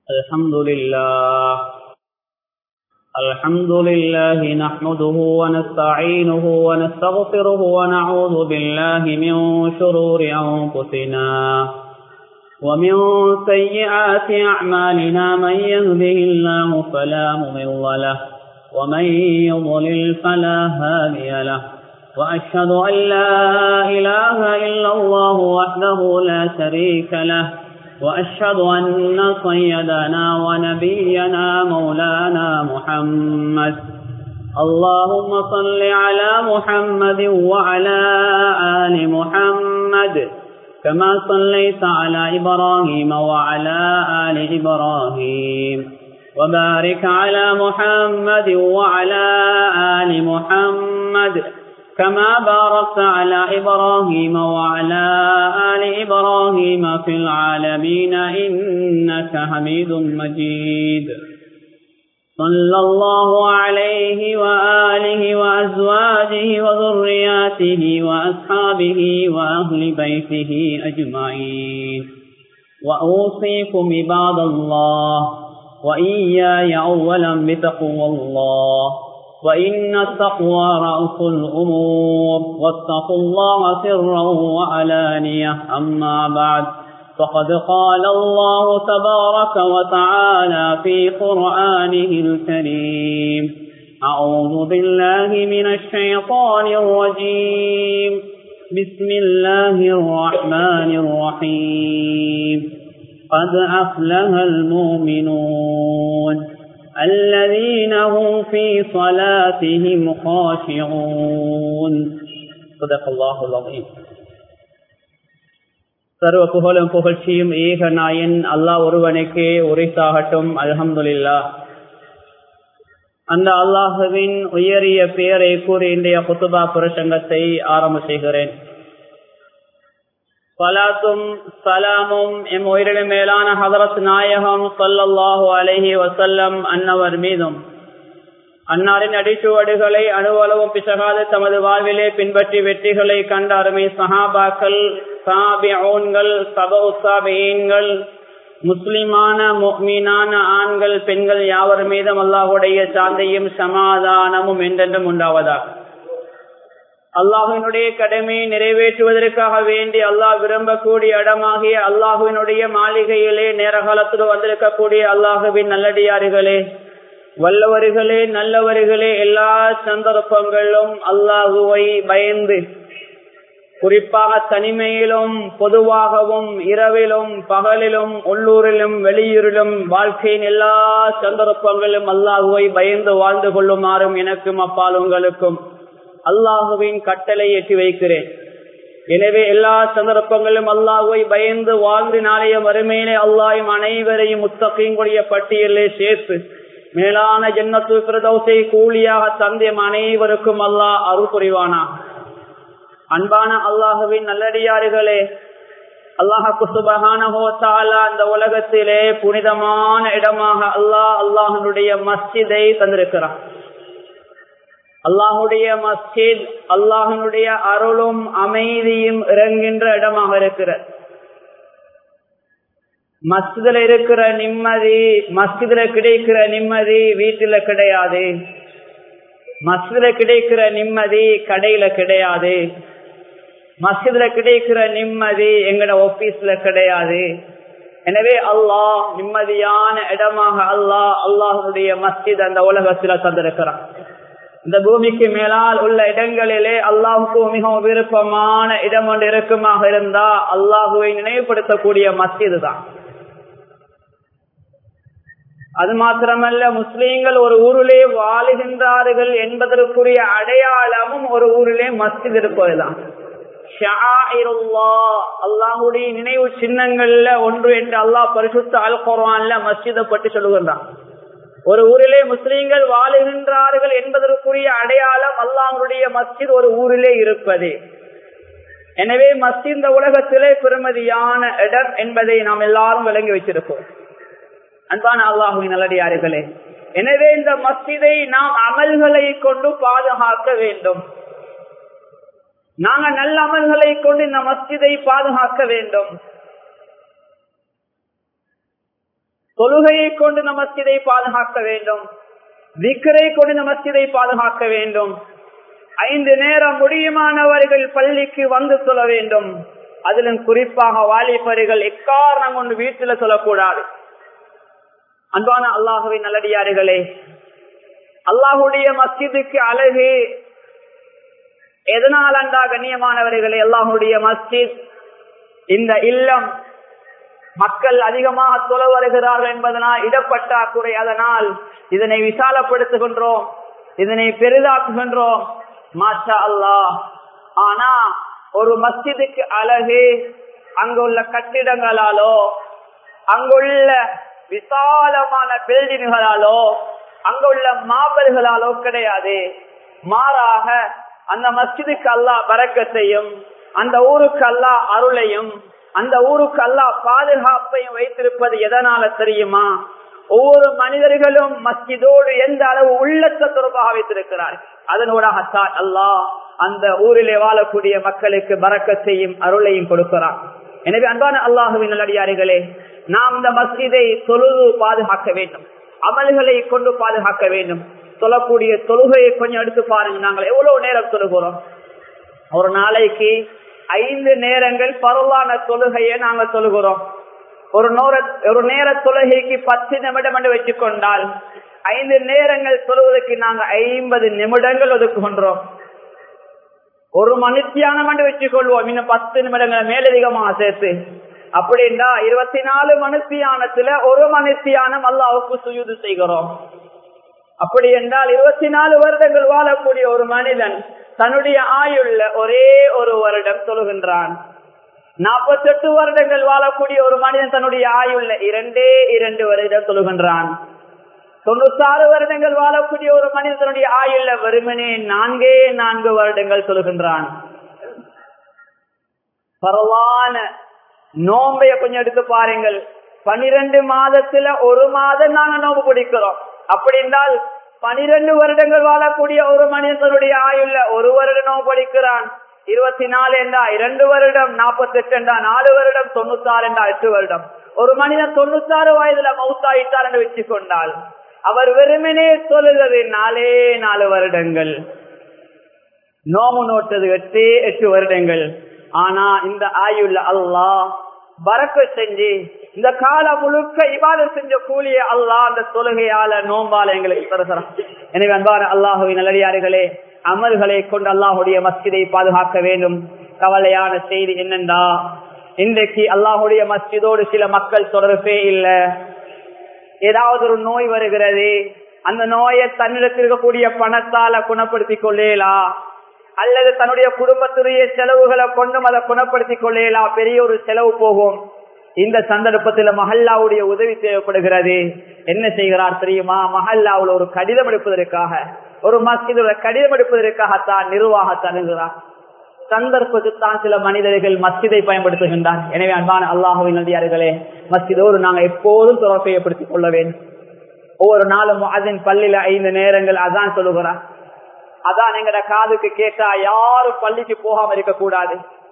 الحمد لله الحمد لله نحمده ونستعينه ونستغفره ونعوذ بالله من شرور أنفسنا ومن سيئات أعمالنا من يهده الله فلا مضل له ومن يضلل فلا هادي له وأشهد أن لا إله إلا الله وحده لا شريك له وأشهد أن سيدنا ونبينا مولانا محمد اللهم صل على محمد وعلى آل محمد كما صليت على إبراهيم وعلى آل إبراهيم وبارك على محمد وعلى آل محمد كما باركت على إبراهيم وعلى آل إبراهيم في العالمين إنك حميد مجيد صلى الله عليه وآله وأزواجه وذرياته وأصحابه وأهل بيته أجمعين وأوصيكم عباد الله وإياي أولا بتقوى الله وإن التقوى رأس الأمور واتقوا الله سرا وعلانية أما بعد فقد قال الله تبارك وتعالى في قرآنه الكريم أعوذ بالله من الشيطان الرجيم بسم الله الرحمن الرحيم قد أفلح المؤمنون الذين هم في صلاتهم خاشعون صدق الله العظيم சர்வ புகழும் புகழ்ச்சியும் ஏக நாயன் அல்லாஹ் ஒருவனுக்கே உரைத்தாகட்டும் அலமதுல்லா அந்த அல்லாஹுவின் உயரிய பெயரை கூறி இன்றைய குத்துபா புரசங்கத்தை ஆரம்ப செய்கிறேன் சலாத்தும் சலாமும் எம் உயிரிட மேலான ஹதரத் நாயகம் சொல்லல்லாஹு அலஹி வசல்லம் அன்னவர் மீதும் அன்னாரின் அடிச்சுவடுகளை அணுவளவும் பிசகாது தமது வாழ்விலே பின்பற்றி வெற்றிகளை கண்ட அருமை சஹாபாக்கள் சாபியோன்கள் சபவுசாபியன்கள் முஸ்லிமான மீனான ஆண்கள் பெண்கள் யாவர் மீதும் அல்லாஹுடைய சாந்தையும் சமாதானமும் என்றென்றும் உண்டாவதாக அல்லாஹினுடைய கடமையை நிறைவேற்றுவதற்காக வேண்டி அல்லாஹ் விரும்பக்கூடிய இடமாகிய அல்லாஹுவினுடைய மாளிகையிலே நேர காலத்தில் வந்திருக்கக்கூடிய அல்லாஹுவின் நல்லடியாறுகளே வல்லவர்களே நல்லவர்களே எல்லா சந்தர்ப்பங்களிலும் அல்லாஹுவை பயந்து குறிப்பாக தனிமையிலும் பொதுவாகவும் இரவிலும் பகலிலும் உள்ளூரிலும் வெளியூரிலும் வாழ்க்கையின் எல்லா சந்தர்ப்பங்களிலும் அல்லாஹுவை பயந்து வாழ்ந்து கொள்ளுமாறும் எனக்கும் அப்பால் உங்களுக்கும் அல்லாஹுவின் கட்டளை எட்டி வைக்கிறேன் எனவே எல்லா சந்தர்ப்பங்களிலும் அல்லாஹுவை பயந்து வாழ்ந்து நாளைய வறுமையிலே அல்லாஹும் அனைவரையும் முத்தகையுடைய பட்டியலே சேர்த்து மேலான ஜன்னத்து பிரதோசை கூலியாக தந்தியம் அனைவருக்கும் அல்லாஹ் அருள் புரிவானா அன்பான அல்லாஹுவின் நல்லடியாறுகளே அல்லாஹு சுபகானஹோத்தாலா அந்த உலகத்திலே புனிதமான இடமாக அல்லாஹ் அல்லாஹனுடைய மஸ்ஜிதை தந்திருக்கிறான் அல்லாஹுடைய மஸ்ஜித் அல்லாஹனுடைய அருளும் அமைதியும் இறங்குகின்ற இடமாக இருக்கிற மஸ்ஜிதில் இருக்கிற நிம்மதி மஸ்ஜிதில் கிடைக்கிற நிம்மதி வீட்டில கிடையாது மஸ்ஜிதில் கிடைக்கிற நிம்மதி கடையில கிடையாது மஸ்ஜித்ல கிடைக்கிற நிம்மதி எங்கட ஆபீஸ்ல கிடையாது எனவே அல்லாஹ் நிம்மதியான இடமாக அல்லாஹ் அல்லாஹனுடைய மஸ்ஜித் அந்த உலகத்துல தந்திருக்கிறான் இந்த பூமிக்கு மேலால் உள்ள இடங்களிலே அல்லாஹுக்கு மிகவும் விருப்பமான இடம் ஒன்று இருக்குமாக இருந்தா அல்லாஹுவை நினைவுபடுத்தக்கூடிய மஸ்ஜிது தான் அது மாத்திரமல்ல முஸ்லீம்கள் ஒரு ஊரிலே வாழுகின்றார்கள் என்பதற்குரிய அடையாளமும் ஒரு ஊரிலே மஸ்ஜித் இருப்பதுதான் அல்லாஹுடைய நினைவு சின்னங்கள்ல ஒன்று என்று அல்லாஹ் பரிசுத்த அல் குர்வான்ல மஸ்ஜிதை பற்றி சொல்லுகின்றான் ஒரு ஊரிலே முஸ்லீம்கள் வாழுகின்றார்கள் என்பதற்குரிய அடையாளம் அல்லாஹுடைய மஸ்ஜித் ஒரு ஊரிலே இருப்பது எனவே மஸ்ஜித் இந்த உலகத்திலே பெருமதியான இடம் என்பதை நாம் எல்லாரும் விளங்கி வச்சிருக்கோம் அன்பான அல்லாஹுவின் நல்லடியார்களே எனவே இந்த மஸ்ஜிதை நாம் அமல்களை கொண்டு பாதுகாக்க வேண்டும் நாங்க நல்ல அமல்களை கொண்டு இந்த மஸ்ஜிதை பாதுகாக்க வேண்டும் தொழுகையை கொண்டு இந்த மஸ்ஜிதை பாதுகாக்க வேண்டும் விக்கரை கொண்டு இந்த மஸ்ஜிதை பாதுகாக்க வேண்டும் ஐந்து நேரம் முடியுமானவர்கள் பள்ளிக்கு வந்து சொல்ல வேண்டும் அதிலும் குறிப்பாக வாலிபர்கள் எக்காரணம் கொண்டு வீட்டுல சொல்லக்கூடாது அன்பான அல்லாஹுவின் நல்லடியார்களே அல்லாஹுடைய மஸ்ஜிதுக்கு அழகு எதனால் அண்டா கண்ணியமானவர்களே அல்லாஹுடைய மஸ்ஜித் இந்த இல்லம் மக்கள் அதிகமாக தொலை வருகிறார்கள் என்பதனால் இடப்பட்டாக்குறை அதனால் இதனை விசாலப்படுத்துகின்றோம் இதனை பெரிதாக்குகின்றோம் மாஷா அல்லாஹ் ஆனா ஒரு மஸ்ஜிதுக்கு அழகு அங்குள்ள கட்டிடங்களாலோ அங்குள்ள விசாலமான பில்டிங்குகளாலோ அங்குள்ள மாபல்களாலோ கிடையாது மாறாக அந்த மஸ்ஜிதுக்கு அல்லாஹ் பறக்கத்தையும் அந்த ஊருக்கு அல்லாஹ் அருளையும் அந்த ஊருக்கு அல்லாஹ் பாதுகாப்பையும் வைத்திருப்பது எதனால தெரியுமா ஒவ்வொரு மனிதர்களும் மஸ்ஜிதோடு எந்த அளவு உள்ளத்தை தொடர்பாக வைத்திருக்கிறார் அதனூடாகத்தான் அல்லாஹ் அந்த ஊரிலே வாழக்கூடிய மக்களுக்கு பறக்க செய்யும் அருளையும் கொடுக்கிறார் எனவே அன்பான அல்லாஹுவின் நல்லடியார்களே நாம் இந்த மஸ்ஜிதை தொழுது பாதுகாக்க வேண்டும் அமல்களை கொண்டு பாதுகாக்க வேண்டும் சொல்லக்கூடிய தொழுகையை கொஞ்சம் எடுத்து பாருங்க நாங்கள் எவ்வளவு நேரம் தொழுகிறோம் ஒரு நாளைக்கு ஐந்து நேரங்கள் பரவான தொழுகையை நாங்க தொழுகிறோம் ஒரு நோர ஒரு நேர தொழுகைக்கு பத்து நிமிடம் என்று வச்சுக் கொண்டால் ஐந்து நேரங்கள் தொழுவதற்கு நாங்க ஐம்பது நிமிடங்கள் ஒதுக்குகின்றோம் ஒரு மனுத்தியானம் என்று வச்சுக் கொள்வோம் இன்னும் பத்து நிமிடங்கள் மேலதிகமாக சேர்த்து அப்படின்னா இருபத்தி நாலு மனுத்தியானத்துல ஒரு மனுத்தியானம் அல்லாவுக்கு சுயுது செய்கிறோம் அப்படி என்றால் இருபத்தி நாலு வருடங்கள் வாழக்கூடிய ஒரு மனிதன் தன்னுடைய ஆயுள்ள ஒரே ஒரு வருடம் தொழுகின்றான் நாற்பத்தி எட்டு வருடங்கள் வாழக்கூடிய ஒரு மனிதன் தன்னுடைய ஆயுள்ள இரண்டே இரண்டு வருடம் தொழுகின்றான் தொண்ணூத்தாறு வருடங்கள் வாழக்கூடிய ஒரு மனிதன் தன்னுடைய ஆயுள்ள வெறுமனே நான்கே நான்கு வருடங்கள் தொழுகின்றான் பரவான நோம்பைய கொஞ்சம் எடுத்து பாருங்கள் பனிரெண்டு மாதத்துல ஒரு மாதம் நாங்க நோம்பு பிடிக்கிறோம் அப்படி என்றால் பனிரெண்டு வருடங்கள் வாழக்கூடிய ஒரு மனிதனுடைய ஆயுள்ள ஒரு வருடம் நோம்பு படிக்கிறான் இருபத்தி நாலு என்றா இரண்டு வருடம் நாற்பத்தி எட்டு என்றா நாலு வருடம் தொண்ணூத்தாறு என்றா எட்டு வருடம் ஒரு மனிதன் தொண்ணூத்தாறு வயதுல மவுத்தாயிட்டார் என்று வச்சுக் கொண்டால் அவர் வெறுமனே சொல்லுகிறது நாலே நாலு வருடங்கள் நோமு நோட்டது எட்டு எட்டு வருடங்கள் ஆனா இந்த ஆயுள்ள அல்லாஹ் பறக்க செஞ்சு இந்த கால முழுக்க இவாத செஞ்ச கூலிய அல்லாஹ் அந்த தொழுகையால நோம்பால எங்களுக்கு தருகிறான் எனவே அன்பான அல்லாஹுவின் நல்லடியார்களே அமல்களை கொண்டு அல்லாஹுடைய மஸ்ஜிதை பாதுகாக்க வேண்டும் கவலையான செய்தி என்னென்றா இன்றைக்கு அல்லாஹுடைய மஸ்ஜிதோடு சில மக்கள் தொடர்பே இல்லை ஏதாவது ஒரு நோய் வருகிறது அந்த நோயை தன்னிடத்தில் இருக்கக்கூடிய பணத்தால குணப்படுத்திக் கொள்ளலாம் அல்லது தன்னுடைய குடும்பத்துடைய செலவுகளை கொண்டும் அதை குணப்படுத்திக் கொள்ளலாம் பெரிய ஒரு செலவு போகும் இந்த சந்தர்ப்பத்தில் மஹல்லாவுடைய உதவி தேவைப்படுகிறது என்ன செய்கிறார் தெரியுமா மஹல்லாவில் ஒரு கடிதம் எடுப்பதற்காக ஒரு மஸ்ஜிதோட கடிதம் எடுப்பதற்காகத்தான் நிர்வாகத்தான் அணுகிறார் சந்தர்ப்பத்துத்தான் சில மனிதர்கள் மஸ்ஜிதை பயன்படுத்துகின்றார் எனவே அன்பான அல்லாஹுவின் நதியார்களே மஸ்ஜிதோடு நாங்கள் எப்போதும் தொடர்பு ஏற்படுத்திக் கொள்ள வேண்டும் ஒவ்வொரு நாளும் அதன் பள்ளியில ஐந்து நேரங்கள் அதான் சொல்லுகிறார் அதான் எங்கட காதுக்கு கேட்டா யாரும் பள்ளிக்கு போகாம இருக்க கூடாது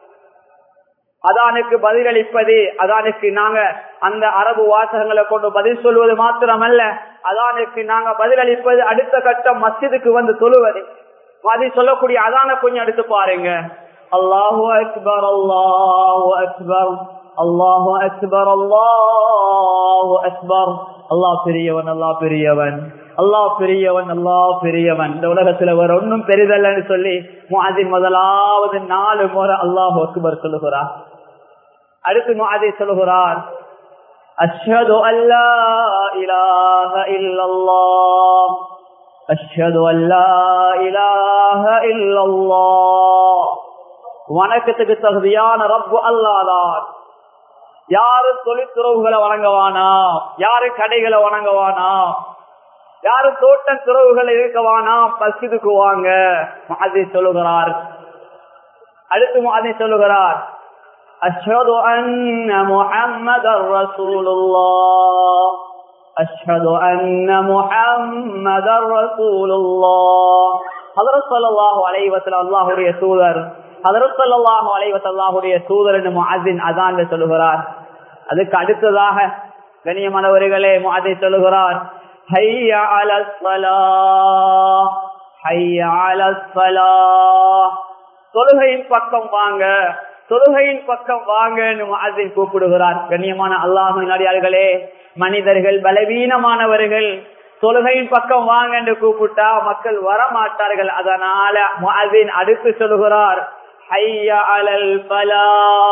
அதானுக்கு பதிலளிப்பது அதானுக்கு நாங்க அந்த அரபு வாசகங்களை கொண்டு பதில் சொல்வது மாத்திரமல்ல அதானுக்கு நாங்க பதிலளிப்பது அடுத்த கட்டம் மஸ்ஜிதுக்கு வந்து சொல்லுவது மாதிரி சொல்லக்கூடிய அதான கொஞ்சம் எடுத்து பாருங்க அல்லாஹு அக்பர் அல்லாஹு அக்பர் அல்லாஹு அக்பர் அல்லாஹு அக்பர் அல்லாஹ் பெரியவன் அல்லாஹ் பெரியவன் அல்லாஹ் பெரியவன் அல்லாஹ் பெரியவன் இந்த உலகத்துல வேற ஒன்னும் பெரிதல்லன்னு சொல்லி முஹாதி முதலாவது நாலு முறை அல்லாஹு அக்பர் சொல்லுகிறார் அடுத்து முஹாதி சொல்லுகிறார் அஷ்ஹது அல்லா இலாஹ இல்லல்லாஹ் அஷ்ஹது அல்லா இலாஹ இல்லல்லாஹ் வணக்கத்துக்கு தகுதியான ரப்பு அல்லாதான் யாரு தொழிற்துறவுகளை வணங்கவானா யாரு கடைகளை வணங்கவானா யாரு தோட்டம் துறவுகள் இருக்கவானா பசிதுக்கு வாங்க மாதிரி சொல்லுகிறார் அடுத்து மாதிரி சொல்லுகிறார் أشهد أن محمد رسول الله أشهد أن محمد رسول الله حضرت صلى الله عليه وسلم الله يسودر ஹதரத் சல்லாஹு அலைவசல்லாஹுடைய தூதர் என்று முஅஸின் அதான் சொல்லுகிறார் அதுக்கு அடுத்ததாக கண்ணியமானவர்களே அதை சொல்லுகிறார் ஹையா அலஸ்வலா ஹையா அலஸ்வலா தொழுகையின் பக்கம் வாங்க தொழுகையின் பக்கம் வாங்கன்னு அதை கூப்பிடுகிறார் கண்ணியமான அல்லாஹின் அடியார்களே மனிதர்கள் பலவீனமானவர்கள் தொழுகையின் பக்கம் வாங்க என்று கூப்பிட்டா மக்கள் வர மாட்டார்கள் அதனால முஅதின் அடுத்து சொல்லுகிறார் ஹையா அலல் பலா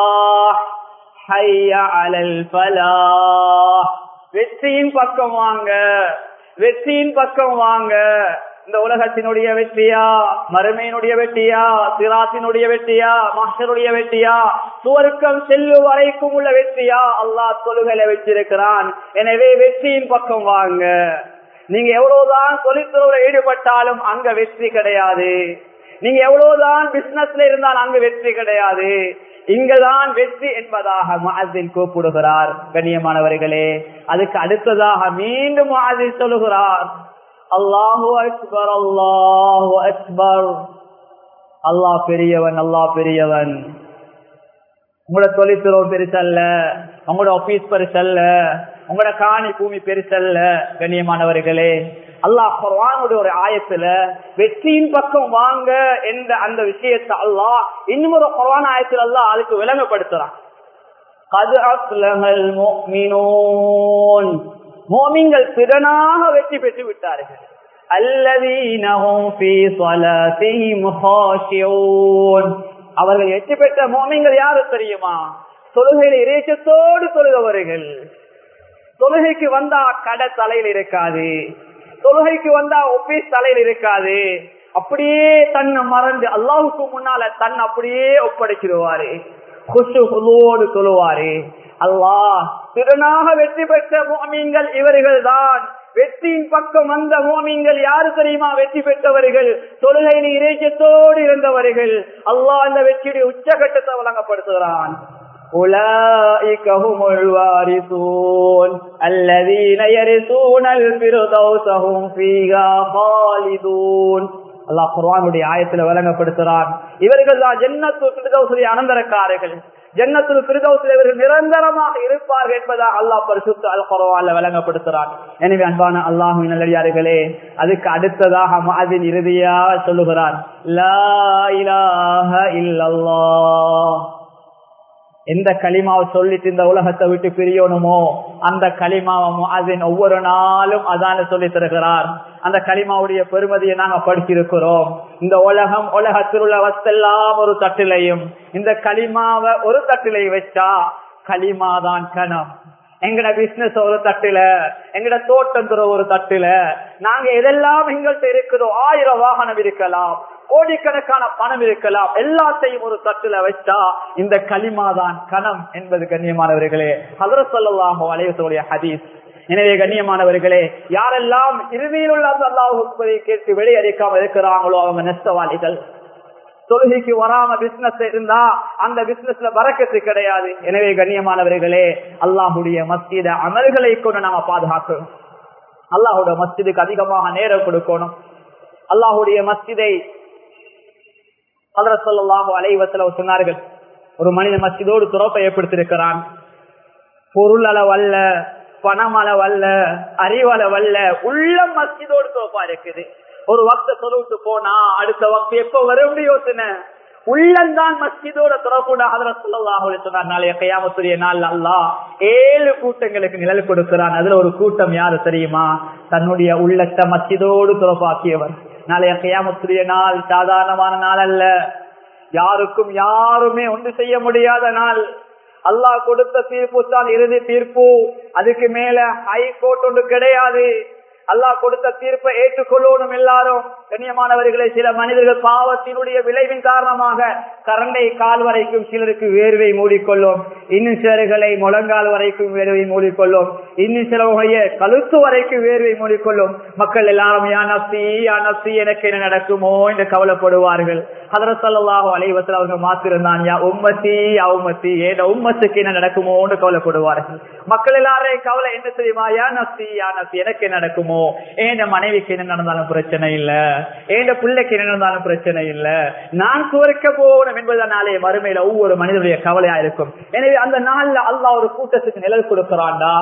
ஹையா அலல் பலா வெற்றியின் பக்கம் வாங்க வெற்றியின் பக்கம் வாங்க இந்த உலகத்தினுடைய வெற்றியா மறுமையினுடைய வெற்றியா சிராத்தினுடைய வெற்றியா மஷருடைய வெற்றியா சுவர்க்கம் செல்லு வரைக்கும் உள்ள வெற்றியா அல்லாஹ் தொழுகையில வச்சிருக்கிறான் எனவே வெற்றியின் பக்கம் வாங்க நீங்க எவ்வளவுதான் தொழிற்துறையில ஈடுபட்டாலும் அங்க வெற்றி கிடையாது நீங்க எவ்வளவுதான் பிசினஸ்ல இருந்தால் அங்கு வெற்றி கிடையாது இங்கதான் வெற்றி என்பதாக மாதில் கூப்பிடுகிறார் கண்ணியமானவர்களே அதுக்கு அடுத்ததாக மீண்டும் மாதில் சொல்லுகிறார் அல்லாஹு அக்பர் அல்லாஹு அக்பர் அல்லாஹ் பெரியவன் அல்லாஹ் பெரியவன் உங்களோட தொழிற்துறவு பெருசல்ல உங்களோட ஆபீஸ் பெருசல்ல உங்களோட காணி பூமி பெருசல்ல கண்ணியமானவர்களே அல்லாஹ் குர்ஆனுடைய ஒரு ஆயத்துல வெற்றியின் பக்கம் வாங்க என்ற அந்த விஷயத்தை அல்லாஹ் இன்னும் ஒரு குர்ஆன் ஆயத்தில் அல்லாஹ் அதுக்கு விளங்கப்படுத்துறான் கது அஸ்லஹல் முஃமினூன் மோமிங்கள் திறனாக வெற்றி பெற்று விட்டார்கள் அல்லதீனஹும் ஃபீ ஸலாத்திஹிம் ஹாஷியூன் அவர்கள் வெற்றி பெற்ற மோமிங்கள் யாரு தெரியுமா தொழுகையில் இறைச்சத்தோடு தொழுகவர்கள் தொழுகைக்கு வந்தா கடை தலையில் இருக்காது தொழுகைக்கு வந்தா ஒப்பீஸ் தலையில் இருக்காது அப்படியே தன்னை மறந்து அல்லாஹுக்கு முன்னால தன் அப்படியே ஒப்படைச்சிடுவாரு குசு குழுவோடு சொல்லுவாரு அல்லாஹ் திறனாக வெற்றி பெற்ற மோமீன்கள் இவர்கள் தான் வெற்றியின் பக்கம் வந்த மோமீன்கள் யாரு தெரியுமா வெற்றி பெற்றவர்கள் தொழுகையில் இறைச்சத்தோடு இருந்தவர்கள் அல்லாஹ் அந்த வெற்றியுடைய உச்சகட்டத்தை வழங்கப்படுத்துகிறான் أولئك هم الوارثون الذين يرثون الفردوس هم فيها خالدون அல்லாஹ் குர்ஆனுடைய ஆயத்துல வழங்கப்படுத்துறான் இவர்கள் தான் ஜன்னத்து பிரதோசுடைய அனந்தரக்காரர்கள் ஜன்னத்துல் பிரதோசில் இவர்கள் நிரந்தரமாக இருப்பார்கள் என்பதா அல்லாஹ் பரிசுத்த அல் குர்ஆன்ல வழங்கப்படுத்துறான் எனவே அன்பான அல்லாஹ்வின் நல்லடியார்களே அதுக்கு அடுத்ததாக மாதின் இறுதியா சொல்லுகிறார் லா இலாஹ இல்லல்லாஹ் எந்த களிமாவை சொல்லிட்டு இந்த உலகத்தை விட்டு பிரியணுமோ அந்த களிமாவை அதன் ஒவ்வொரு நாளும் அதான சொல்லி தருகிறார் அந்த களிமாவுடைய பெருமதியை நாங்க படிச்சிருக்கிறோம் இந்த உலகம் உலகத்தில் உள்ள வசெல்லாம் ஒரு தட்டிலையும் இந்த களிமாவை ஒரு தட்டிலை வச்சா களிமாதான் கணம் எங்கட பிசினஸ் ஒரு தட்டுல எங்கட தோட்டம் துற ஒரு தட்டுல நாங்க எதெல்லாம் எங்கள்கிட்ட இருக்குதோ ஆயிரம் வாகனம் இருக்கலாம் கோடிக்கணக்கான பணம் இருக்கலாம் எல்லாத்தையும் ஒரு தட்டுல வச்சா இந்த களிமாதான் கணம் என்பது கண்ணியமானவர்களே ஹதரத் சொல்லலாமோ அலைவசோடைய ஹதீஸ் எனவே கண்ணியமானவர்களே யாரெல்லாம் இறுதியில் உள்ள அந்த அல்லாஹுப்பதை கேட்டு வெளியறிக்காம இருக்கிறாங்களோ அவங்க நெஸ்தவாளிகள் தொழுகைக்கு வராம பிசினஸ் இருந்தா அந்த பிசினஸ்ல வரக்கத்து கிடையாது எனவே கண்ணியமானவர்களே அல்லாஹுடைய மஸ்ஜித அமல்களை கொண்டு நாம பாதுகாக்கணும் அல்லாஹுடைய மஸ்ஜிதுக்கு அதிகமாக நேரம் கொடுக்கணும் அல்லாஹுடைய மஸ்ஜிதை ஹதரத் ஸல்லல்லாஹு அலைஹி வஸல்லம் சொன்னார்கள் ஒரு மனிதன் மஸ்ஜிதோடு துறப்பை ஏற்படுத்தியிருக்கிறான் பொருள் அளவல்ல பணம் அளவல்ல அறிவளவல்ல உள்ள மஸ்ஜிதோடு துறப்பா இருக்குது ஒரு வக்த சொல்லிட்டு போனா அடுத்த வக்து எப்ப வரும் யோசனை உள்ளந்தான் மஸ்ஜிதோட துறக்கூட ஹதரத் ஸல்லல்லாஹு அலைஹி வஸல்லம் நாளைய கியாமத்துடைய நாள் அல்லாஹ் ஏழு கூட்டங்களுக்கு நிழல் கொடுக்கிறான் அதுல ஒரு கூட்டம் யாரு தெரியுமா தன்னுடைய உள்ளத்தை மஸ்ஜிதோடு துறப்பாக்கியவர் நாளைய கையாமத்துடைய நாள் சாதாரணமான நாள் அல்ல யாருக்கும் யாருமே ஒன்று செய்ய முடியாத நாள் அல்லாஹ் கொடுத்த தீர்ப்பு தான் இறுதி தீர்ப்பு அதுக்கு மேல ஹைகோர்ட் ஒன்று கிடையாது அல்லாஹ் கொடுத்த தீர்ப்பை ஏற்றுக்கொள்ளணும் எல்லாரும் கண்ணியமானவர்களை சில மனிதர்கள் பாவத்தினுடைய விளைவின் காரணமாக கரண்டை கால் வரைக்கும் சிலருக்கு வேர்வை மூடிக்கொள்ளும் இன்னும் சிலர்களை முழங்கால் வரைக்கும் வேர்வை மூடிக்கொள்ளும் இன்னும் சிலவகைய கழுத்து வரைக்கும் வேர்வை மூடிக்கொள்ளும் மக்கள் எல்லாரும் யா நப்சி யா நப்சி எனக்கு என்ன நடக்குமோ என்று கவலைப்படுவார்கள் ஹதரசல்லாஹு அலைவசல் அவர்கள் மாத்திருந்தான் யா உம்மத்தி யா உம்மத்தி ஏட உம்மத்துக்கு என்ன நடக்குமோ என்று கவலைப்படுவார்கள் மக்கள் எல்லாரையும் கவலை என்ன தெரியுமா யா நப்சி யா நப்சி எனக்கு என்ன நடக்குமோ ஏன் மனைவிக்கு என்ன நடந்தாலும் பிரச்சனை இல்ல ஏன் பிள்ளைக்கு என்ன நடந்தாலும் பிரச்சனை இல்ல நான் சுவரிக்க போகணும் என்பதனாலே மறுமையில ஒவ்வொரு மனிதனுடைய கவலையா இருக்கும் எனவே அந்த நாள்ல அல்லாஹ் ஒரு கூட்டத்துக்கு நிழல் கொடுக்கிறான்டா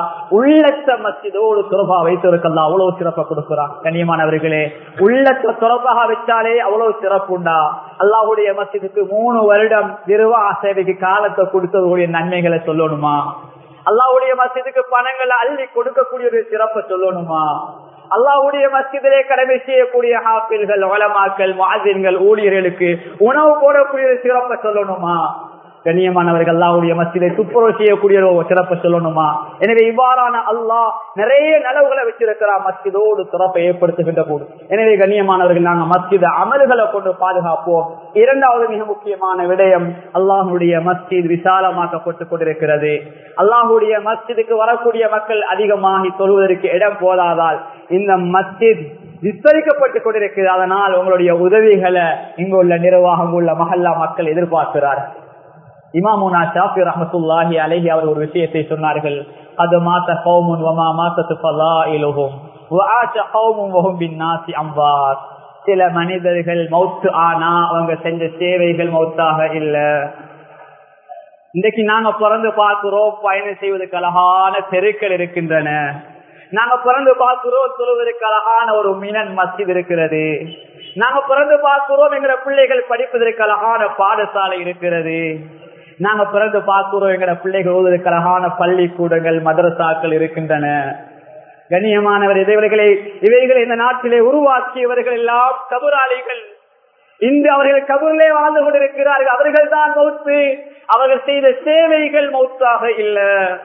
உள்ளத்த மஸ்ஜிதோடு துறப்பா வைத்திருக்கலாம் அவ்வளவு சிறப்பை கொடுக்கிறான் கண்ணியமானவர்களே உள்ளத்த துறப்பாக வச்சாலே அவ்வளவு சிறப்பு உண்டா அல்லாஹுடைய மஸ்ஜிதுக்கு மூணு வருடம் நிர்வாக சேவைக்கு காலத்தை கொடுத்ததுடைய நன்மைகளை சொல்லணுமா அல்லாஹுடைய மஸ்ஜிதுக்கு பணங்களை அள்ளி கொடுக்கக்கூடிய ஒரு சிறப்பை சொல்லணுமா அல்லாஹுடைய மஸ்ஜிதிலே கடமை செய்யக்கூடிய ஹாப்பில்கள் வளமாக்கல் மாதின்கள் ஊழியர்களுக்கு உணவு போடக்கூடிய ஒரு சிறப்பை சொல்லணுமா கண்ணியமானவர்கள் அல்லாவுடைய மத்தியிலே துப்புரவு செய்யக்கூடிய ஒரு சிறப்பை சொல்லணுமா எனவே இவ்வாறான அல்லாஹ் நிறைய நலவுகளை வச்சிருக்கிறார் மஸ்ஜிதோடு சிறப்பை ஏற்படுத்துகின்ற போது எனவே கண்ணியமானவர்கள் நாங்கள் மஸ்ஜித அமல்களை கொண்டு பாதுகாப்போம் இரண்டாவது மிக முக்கியமான விடயம் அல்லாஹுடைய மஸ்ஜித் விசாலமாக்கப்பட்டுக் கொண்டிருக்கிறது அல்லாஹுடைய மஸ்ஜிதுக்கு வரக்கூடிய மக்கள் அதிகமாகி தொழுவதற்கு இடம் போதாதால் இந்த மஸ்ஜித் விஸ்தரிக்கப்பட்டுக் கொண்டிருக்கிறது அதனால் உங்களுடைய உதவிகளை இங்கு உள்ள நிர்வாகம் உள்ள மஹல்லா மக்கள் எதிர்பார்க்கிறார்கள் இமாமுனா ஷாஃபி ரஹமத்துல்லாஹி அலஹி அவர் ஒரு விஷயத்தை சொன்னார்கள் அது மாத்த கௌமுன் வமா மாத்தத்து பலா இலகும் அம்பார் சில மனிதர்கள் மௌத்து ஆனா அவங்க செஞ்ச சேவைகள் மௌத்தாக இல்ல இன்றைக்கு நாங்க பிறந்து பார்க்கிறோம் பயணம் செய்வதற்கு அழகான தெருக்கள் இருக்கின்றன நாங்க பிறந்து பார்க்கிறோம் தொழுவதற்கு அழகான ஒரு மீனன் மஸ்ஜித் இருக்கிறது நாங்க பிறந்து பார்க்கிறோம் எங்க பிள்ளைகள் படிப்பதற்கு அழகான பாடசாலை இருக்கிறது நாங்க பிறந்து பார்க்கிறோம் எங்கட பிள்ளைகள் ஓதுவதற்கு அழகான பள்ளிக்கூடங்கள் மதரசாக்கள் இருக்கின்றன கண்ணியமானவர் இவைகளை இவைகளை இந்த நாட்டிலே உருவாக்கியவர்கள் எல்லாம் கபுராளிகள் இன்று அவர்கள் கபூரிலே வாழ்ந்து கொண்டிருக்கிறார்கள் அவர்கள் தான் மௌத்து அவர்கள் செய்த சேவைகள் மௌத்தாக இல்ல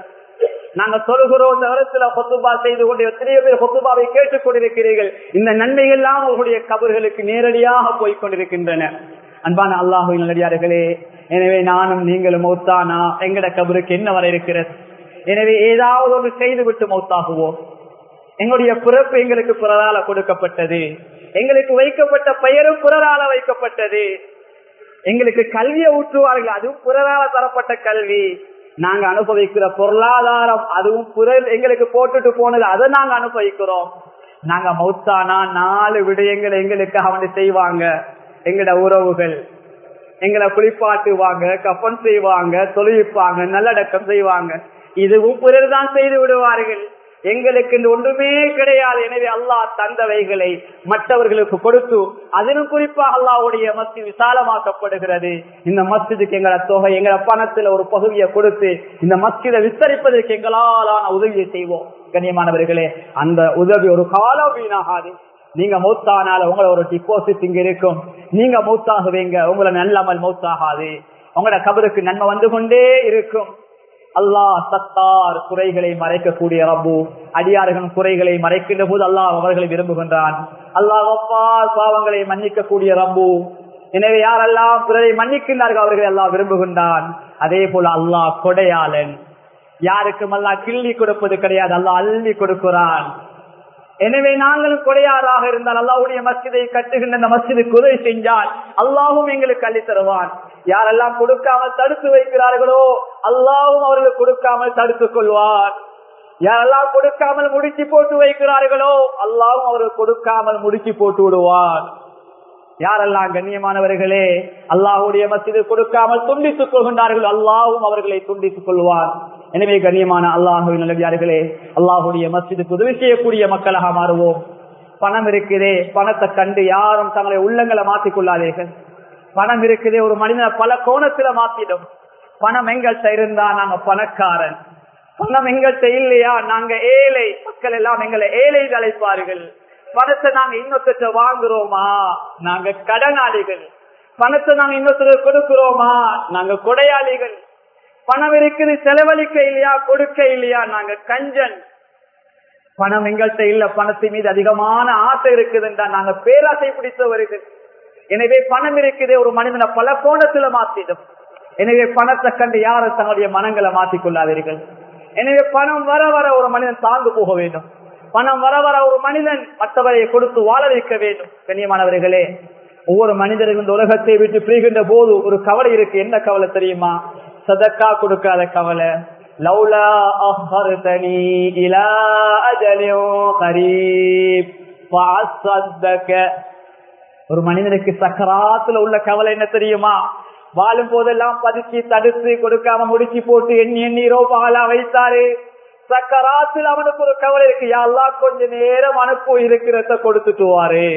நாங்க சொல்கிறோம் இந்த வருஷத்துல கொத்துபா செய்து கொண்டு எத்தனையோ பேர் கொத்துபாவை கேட்டுக் கொண்டிருக்கிறீர்கள் இந்த நன்மைகள் எல்லாம் அவர்களுடைய கபர்களுக்கு நேரடியாக போய் கொண்டிருக்கின்றன அன்பான அல்லாஹு நல்லடியார்களே எனவே நானும் நீங்களும் மௌத்தானா எங்கட கபருக்கு என்ன வர இருக்கிறது எனவே ஏதாவது ஒன்று செய்து விட்டு மௌத்தாகுவோம் எங்களுடைய பிறப்பு எங்களுக்கு பிறரால கொடுக்கப்பட்டது எங்களுக்கு வைக்கப்பட்ட பெயரும் பிறரால வைக்கப்பட்டது எங்களுக்கு கல்வியை ஊற்றுவார்கள் அதுவும் பிறரால தரப்பட்ட கல்வி நாங்க அனுபவிக்கிற பொருளாதாரம் அதுவும் பிறர் எங்களுக்கு போட்டுட்டு போனது அதை நாங்க அனுபவிக்கிறோம் நாங்க மௌத்தானா நாலு விடயங்கள் எங்களுக்கு அவனை செய்வாங்க எங்கட உறவுகள் எங்களை குளிப்பாட்டுவாங்க கப்பன் செய்வாங்க தொழில்ப்பாங்க நல்லடக்கம் செய்வாங்க இதுவும் பிறர் தான் செய்து விடுவார்கள் எங்களுக்கு ஒன்றுமே கிடையாது எனவே அல்லாஹ் தந்தவைகளை மற்றவர்களுக்கு கொடுத்து அதிலும் குறிப்பாக அல்லாவுடைய மஸ்தி விசாலமாக்கப்படுகிறது இந்த மஸ்ஜிதுக்கு எங்களை தொகை எங்களை பணத்துல ஒரு பகுதியை கொடுத்து இந்த மஸ்ஜிதை விஸ்தரிப்பதற்கு எங்களாலான உதவியை செய்வோம் கண்ணியமானவர்களே அந்த உதவி ஒரு காலம் வீணாகாது நீங்க மௌத்தானால உங்களை ஒரு டிபாசிட் இங்க இருக்கும் நீங்க மௌத்தாகுவீங்க உங்களை நல்லமல் மௌத்தாகாது உங்களோட கபருக்கு நன்மை வந்து கொண்டே இருக்கும் அல்லாஹ் சத்தார் குறைகளை மறைக்கக்கூடிய ரப்பு அடியார்கள் குறைகளை மறைக்கின்ற போது அல்லாஹ் அவர்களை விரும்புகின்றான் அல்லாஹ் அப்பால் பாவங்களை மன்னிக்கக்கூடிய ரப்பு எனவே யாரெல்லாம் பிறரை மன்னிக்கின்றார்கள் அவர்களை எல்லாம் விரும்புகின்றான் அதே போல அல்லாஹ் கொடையாளன் யாருக்கும் அல்லாஹ் கிள்ளி கொடுப்பது கிடையாது அல்லாஹ் அள்ளி கொடுக்கிறான் எனவே நாங்களும் கொடையாராக இருந்தால் அல்லாவுடைய மஸ்ஜிதை கட்டுகின்ற இந்த மஸ்ஜிதுக்கு உதவி செஞ்சால் அல்லாவும் எங்களுக்கு அள்ளி தருவான் யாரெல்லாம் கொடுக்காமல் தடுத்து வைக்கிறார்களோ அல்லாவும் அவர்களுக்கு கொடுக்காமல் தடுத்துக் கொள்வார் யாரெல்லாம் கொடுக்காமல் முடிச்சு போட்டு வைக்கிறார்களோ அல்லாவும் அவர்கள் கொடுக்காமல் முடிச்சு போட்டு விடுவார் யாரெல்லாம் கண்ணியமானவர்களே அல்லாஹுடைய மசிது கொடுக்காமல் துண்டித்துக் கொள்கின்றார்கள் அல்லாவும் அவர்களை துண்டித்துக் கொள்வார் எனவே கண்ணியமான அல்லாஹுவின் நல்லவியார்களே அல்லாஹுடைய மசிதுக்கு உதவி செய்யக்கூடிய மக்களாக மாறுவோம் பணம் இருக்குதே பணத்தை கண்டு யாரும் தங்களை உள்ளங்களை மாற்றிக் கொள்ளாதீர்கள் பணம் இருக்குதே ஒரு மனிதனை பல கோணத்துல மாத்திடும் பணம் எங்கள்கிட்ட இருந்தா நாங்க பணக்காரன் பணம் எங்கள்கிட்ட இல்லையா நாங்க ஏழை மக்கள் எல்லாம் எங்களை ஏழை அழைப்பார்கள் பணத்தை நாங்க இன்னொருத்த வாங்குறோமா நாங்க கடனாளிகள் பணத்தை நாங்க இன்னொருத்தர் கொடுக்கிறோமா நாங்க கொடையாளிகள் பணம் இருக்குது செலவழிக்க இல்லையா கொடுக்க இல்லையா நாங்க கஞ்சன் பணம் எங்கள்கிட்ட இல்ல பணத்தின் மீது அதிகமான ஆசை இருக்குதுன்றா நாங்க பேராசை பிடித்தவர்கள் எனவே பணம் இருக்குது ஒரு மனிதனை பல கோணத்துல மாத்திடும் எனவே பணத்தை கண்டு யாரும் தங்களுடைய மனங்களை மாற்றிக் கொள்ளாதீர்கள் எனவே பணம் வர வர ஒரு மனிதன் தாழ்ந்து போக வேண்டும் பணம் வர வர ஒரு மனிதன் மற்றவரை கொடுத்து வாழ வைக்க வேண்டும் கண்ணியமானவர்களே ஒவ்வொரு மனிதரும் இந்த உலகத்தை விட்டு பிரிகின்ற போது ஒரு கவலை இருக்கு என்ன கவலை தெரியுமா சதக்கா கொடுக்காத கவலை லவ்லா அஹர்தனி இலா அஜலியும் கரீப் ஒரு மனிதனுக்கு சக்கராத்துல உள்ள கவலை என்ன தெரியுமா வாழும் போதெல்லாம் பதுக்கி தடுத்து கொடுக்காம முடிச்சு போட்டு எண்ணி எண்ணி ரோபாலா வைத்தாரு சக்கராத்தில் அவனுக்கு ஒரு கவலை இருக்கு யாரெல்லாம் கொஞ்ச நேரம் அனுப்பு இருக்கிறத கொடுத்துட்டு வாரு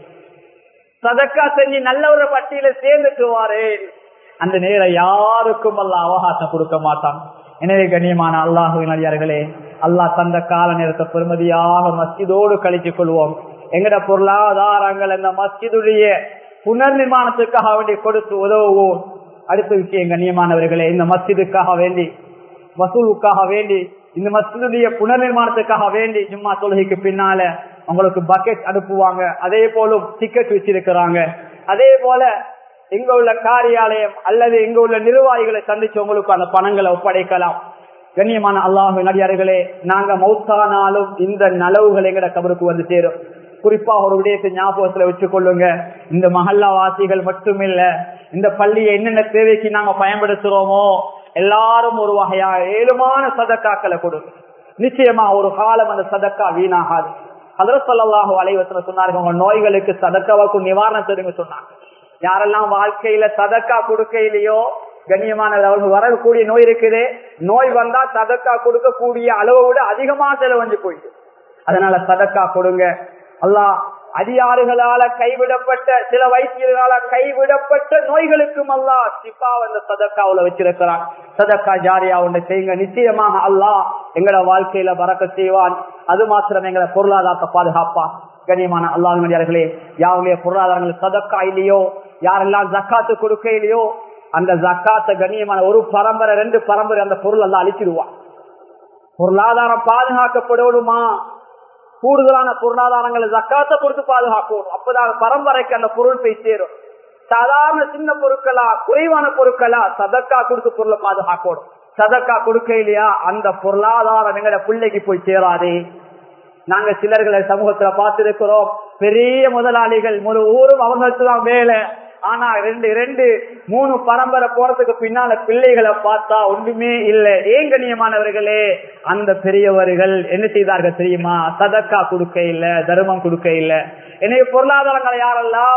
சதக்கா செஞ்சு நல்ல ஒரு பட்டியல சேர்ந்துட்டு வாரு அந்த நேரம் யாருக்கும் அல்ல அவகாசம் கொடுக்க மாட்டான் எனவே கண்ணியமான அல்லாஹுவின் அடியார்களே அல்லாஹ் தந்த கால நேரத்தை பெருமதியாக மஸ்ஜிதோடு கழித்துக் கொள்வோம் எங்கட பொருளாதாரங்கள் இந்த மஸ்ஜிதுடைய புனர் நிர்மாணத்துக்காக வேண்டி கொடுத்து உதவுவோம் அடுத்த விஷயம் கண்ணியமானவர்களே இந்த மஸ்ஜிதுக்காக வேண்டி வசூலுக்காக வேண்டி இந்த மஸ்ஜிதுடைய புனர் நிர்மாணத்துக்காக வேண்டி ஜும்மா தொழுகைக்கு பின்னால உங்களுக்கு பக்கெட் அனுப்புவாங்க அதே போலும் டிக்கெட் வச்சிருக்கிறாங்க அதே போல இங்க உள்ள காரியாலயம் அல்லது இங்க உள்ள நிர்வாகிகளை சந்திச்சு உங்களுக்கு அந்த பணங்களை ஒப்படைக்கலாம் கண்ணியமான அல்லாஹு நடிகார்களே நாங்க மௌத்தானாலும் இந்த நலவுகள் எங்கட கபருக்கு வந்து சேரும் குறிப்பா ஒரு விடயத்தை ஞாபகத்துல வச்சுக் கொள்ளுங்க இந்த மஹல்லா வாசிகள் மட்டுமில்ல இந்த பள்ளியை என்னென்ன தேவைக்கு நாங்க பயன்படுத்துறோமோ எல்லாரும் ஒரு வகையா ஏழுமான சதக்காக்களை கொடுங்க நிச்சயமா ஒரு காலம் அந்த சதக்கா வீணாகாது அதரசல்லாஹு அலைவசன சொன்னார்கள் உங்க நோய்களுக்கு சதக்காவுக்கு நிவாரணம் தெரியுங்க சொன்னாங்க யாரெல்லாம் வாழ்க்கையில சதக்கா கொடுக்கையிலையோ கண்ணியமான அவர்கள் வரக்கூடிய நோய் இருக்குது நோய் வந்தா சதக்கா கொடுக்கக்கூடிய அளவை விட அதிகமா செலவஞ்சு போயிட்டு அதனால சதக்கா கொடுங்க அல்லாஹ் அதிகாரிகளால கைவிடப்பட்ட சில வைத்தியர்களால கைவிடப்பட்ட நோய்களுக்கும் அல்லா சிப்பா அந்த சதக்காவுல வச்சிருக்கிறான் சதக்கா ஜாரியா ஒன்று செய்யுங்க நிச்சயமாக அல்லாஹ் எங்களோட வாழ்க்கையில பறக்க செய்வான் அது மாத்திரம் எங்களை பொருளாதாரத்தை பாதுகாப்பான் கண்ணியமான அல்லாஹர்களே யாருடைய பொருளாதாரங்கள் சதக்கா இல்லையோ யாரெல்லாம் ஜக்காத்து கொடுக்க இல்லையோ அந்த ஜக்காத்த கண்ணியமான ஒரு பரம்பரை ரெண்டு பரம்பரை அந்த பொருள் எல்லாம் அழிச்சிடுவான் பொருளாதாரம் பாதுகாக்கப்படணுமா கூடுதலான பொருளாதாரங்களை ஜக்காத்த கொடுத்து பாதுகாக்கணும் அப்பதான் பரம்பரைக்கு அந்த பொருள் போய் சேரும் சாதாரண சின்ன பொருட்களா குறைவான பொருட்களா சதக்கா கொடுத்து பொருளை பாதுகாக்கணும் சதக்கா கொடுக்க இல்லையா அந்த பொருளாதாரம் எங்கட பிள்ளைக்கு போய் சேராதே நாங்க சிலர்களை சமூகத்துல பார்த்திருக்கிறோம் பெரிய முதலாளிகள் முழு ஊரும் அவங்களுக்கு தான் வேலை ஆனா ரெண்டு ரெண்டு மூணு பரம்பரை போறதுக்கு பின்னால பிள்ளைகளை பார்த்தா ஒன்றுமே இல்லை ஏன் கண்ணியமானவர்களே அந்த பெரியவர்கள் என்ன செய்தார்கள் தெரியுமா சதக்கா கொடுக்க இல்ல தர்மம் கொடுக்க இல்ல எனவே பொருளாதாரங்களை யாரெல்லாம்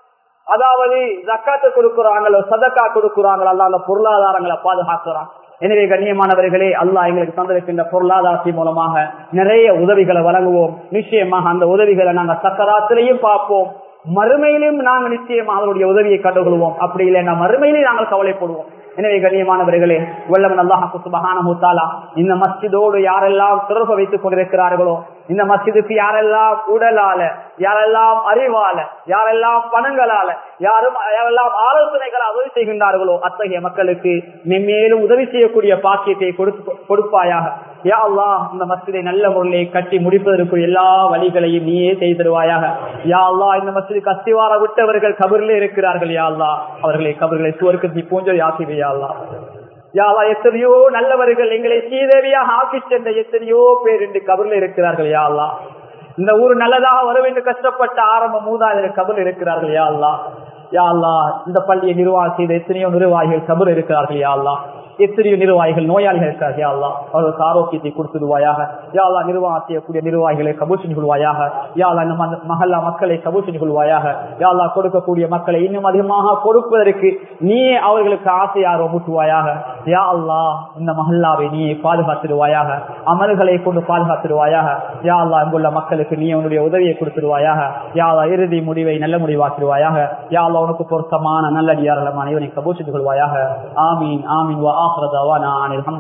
அதாவது ஜக்காத்து கொடுக்குறாங்களோ சதக்கா கொடுக்குறாங்களோ அல்ல அந்த பொருளாதாரங்களை பாதுகாக்கிறான் எனவே கண்ணியமானவர்களே அல்லாஹ் எங்களுக்கு தந்திருக்கின்ற பொருளாதாரத்தின் மூலமாக நிறைய உதவிகளை வழங்குவோம் நிச்சயமாக அந்த உதவிகளை நாங்கள் சக்கராத்திலையும் பார்ப்போம் மறுமையிலும் நாங்கள் நிச்சயமாக அவருடைய உதவியை கண்டுகொள்வோம் அப்படி இல்லைன்னா மறுமையிலே நாங்கள் கவலைப்படுவோம் எனவே கண்ணியமானவர்களே வல்லவன் அல்லாஹு சுபஹான முத்தாலா இந்த மஸ்ஜிதோடு யாரெல்லாம் தொடர்பு வைத்துக் கொண்டிருக்கிறார்களோ இந்த மஸ்ஜிதுக்கு யாரெல்லாம் உடலால யாரெல்லாம் அறிவால யாரெல்லாம் பணங்களால யாரும் யாரெல்லாம் ஆலோசனைகளால் உதவி செய்கின்றார்களோ அத்தகைய மக்களுக்கு மென்மேலும் உதவி செய்யக்கூடிய பாக்கியத்தை கொடுப்பாயாக யா அல்லா இந்த மஸ்ஜிதை நல்ல முறையை கட்டி முடிப்பதற்கு எல்லா வழிகளையும் நீயே செய்து தருவாயாக யா அல்லா இந்த மஸ்ஜிதுக்கு அஸ்திவார விட்டவர்கள் கபரில் இருக்கிறார்கள் யா அல்லா அவர்களை கபர்களை சுவருக்கு நீ பூஞ்சல் யாசிவை யா அல்லா யாவா எத்தனையோ நல்லவர்கள் எங்களை சீதேவியாக ஆக்கி சென்ற எத்தனையோ பேர் இன்று கபரில் இருக்கிறார்கள் யாழ்லா இந்த ஊர் நல்லதாக வரும் என்று கஷ்டப்பட்ட ஆரம்ப மூதாதையர் கபர் இருக்கிறார்கள் யாழ்லா யாழ்லா இந்த பள்ளியை நிர்வாகம் செய்த எத்தனையோ நிர்வாகிகள் கபர் இருக்கிறார்கள் யாழ்லா எத்தனையோ நிர்வாகிகள் நோயாளிகள் இருக்கார்கள் யாழ்லா அவர்களுக்கு ஆரோக்கியத்தை கொடுத்துடுவாயாக யாழ்லா நிர்வாகம் செய்யக்கூடிய நிர்வாகிகளை கபூர் கொள்வாயாக யாழ்லா இந்த மகல்லா மக்களை கபூர் கொள்வாயாக யாழ்லா கொடுக்கக்கூடிய மக்களை இன்னும் அதிகமாக கொடுப்பதற்கு நீ அவர்களுக்கு ஆசையாக ஊட்டுவாயாக யா அல்லா இந்த மஹல்லாவை நீ பாதுகாத்துடுவாயாக அமல்களை கொண்டு பாதுகாத்துடுவாயாக யா அல்லா இங்குள்ள மக்களுக்கு நீ உன்னுடைய உதவியை கொடுத்துடுவாயாக யா அல்லா இறுதி முடிவை நல்ல முடிவாக்கிடுவாயாக யா அல்லா உனக்கு பொருத்தமான நல்லடியார்கள் அனைவரை கபூர் கொள்வாயாக ஆமீன் ஆமீன் வா ஆஹ்ரதாவா நான்